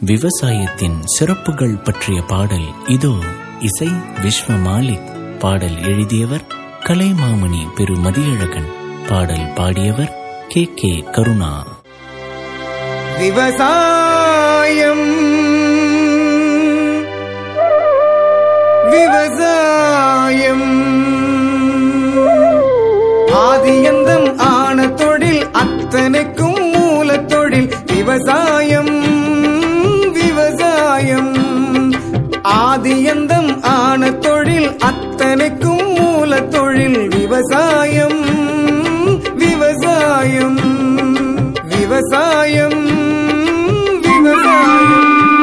விவசாயத்தின் சிறப்புகள் பற்றிய பாடல் இதோ இசை விஸ்வ மாலிக் பாடல் எழுதியவர் கலைமாமணி பெரு மதியழகன் பாடல் பாடியவர் கே கே கருணா விவசாயம் விவசாயம் ஆதியந்தம் ஆன தொழில் அத்தனைக்கும் மூல தொழில் விவசாயம் விவசாயம் ஆதியந்தம் ஆன தொழில் அத்தனைக்கும் மூல தொழில் விவசாயம் விவசாயம் விவசாயம் விவசாயம்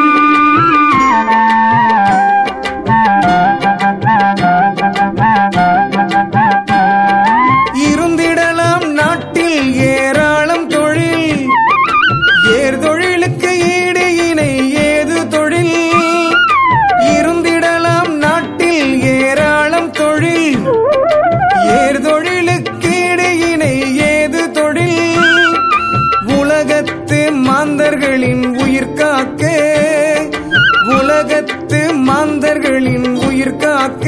இருந்திடலாம் நாட்டில் ஏராளம் தொழில் ஏர் தொழிலுக்கு ஈடு இணை ஏது தொழில் இருந்திடலாம் நாட்டில் ஏராளம் தொழில் ஏர் தொழிலுக்கு ஈடு இணை ஏது தொழில் உலகத்து மாந்தர்களின் உயிர் காக்க உலகத்து மாந்தர்களின் உயிர் காக்க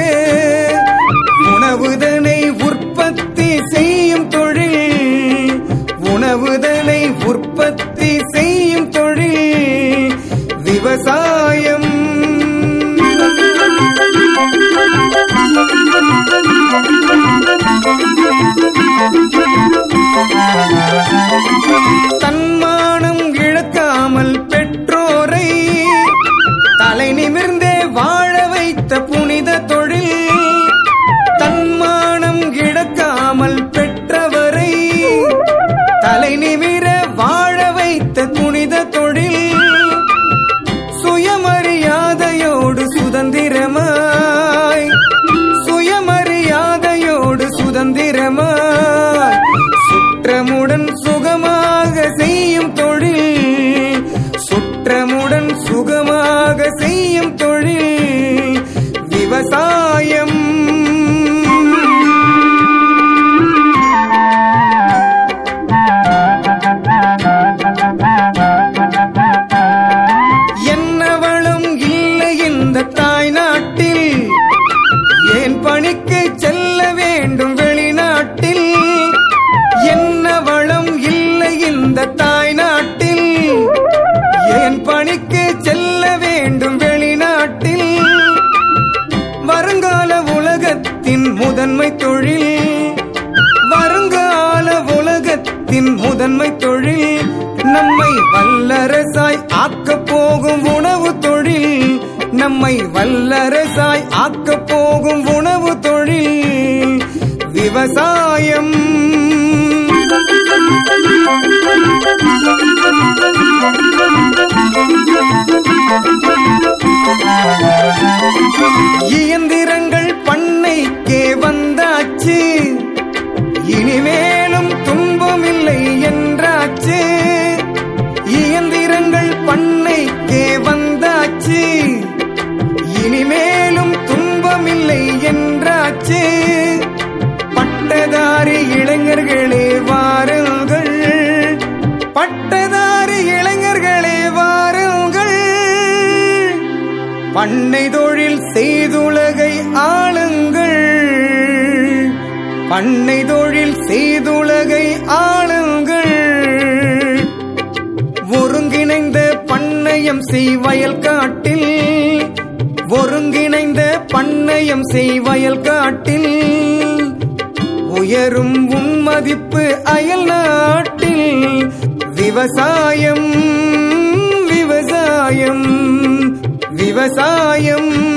உணவுதனை உற்பத்தி செய்யும் தொழில் உணவுதனை உற்பத்தி செய்யும் தொழில் விவசாயம் தன்மானம் இழக்காமல் பெற்றோரை தலை நிமிர்ந்தே வாழ வைத்த புனித தொழில் தன்மானம் இழக்காமல் பெற்றவரை தலை நிமிர வாழ வைத்த புனித தொழில் சுயமரியாதையோடு சுதந்திரமாய் சுயமரியாதையோடு சுதந்திரமாய் சுற்றமுடன் சுகமாக செய்யும் தொழில் சுற்றமுடன் சுகமாக செய்யும் தொழில் விவசாயம் என்ன வளம் இல்லை இந்த தாய் நாட்டில் ஏன் பணிக்கு செல்ல வேண்டும் வெளிநாட்டில் என்ன வளம் இல்லை இந்த தாய் நாட்டில் ஏன் பணிக்கு செல்ல வேண்டும் வெளிநாட்டில் வருங்கால உலகத்தின் முதன்மை தொழில் வருங்கால உலகத்தின் முதன்மை தொழில் நம்மை வல்லரசாய் ஆக்கப் போகும் உணவு தொழில் நம்மை வல்லரசாய் ஆக்கப் போகும் உணவு தொழில் விவசாயம் இயந்திரங்கள் பண்ணைக்கே வந்தாச்சு இனிமேலும் துன்பமில்லை என்றாச்சு இயந்திரங்கள் பண்ணைக்கே வந்தாச்சு இனிமேலும் துன்பமில்லை என்றாச்சு பட்டதாரி இளைஞர்களே வாருங்கள் பட்டதாரி இளைஞர்களே வாருங்கள் பண்ணை தொழில் செய்துலகை ஆளுங்கள் பண்ணை தொழில் செய்துலகை ஆளுங்கள் ஒருங்கிணைந்த பண்ணையம் செய் வயல் காட்டில் ஒருங்கிணைந்த பண்ணையம் செய் வயல் காட்டில் உயரும் உன் மதிப்பு அயல் நாட்டில் விவசாயம் விவசாயம் விவசாயம்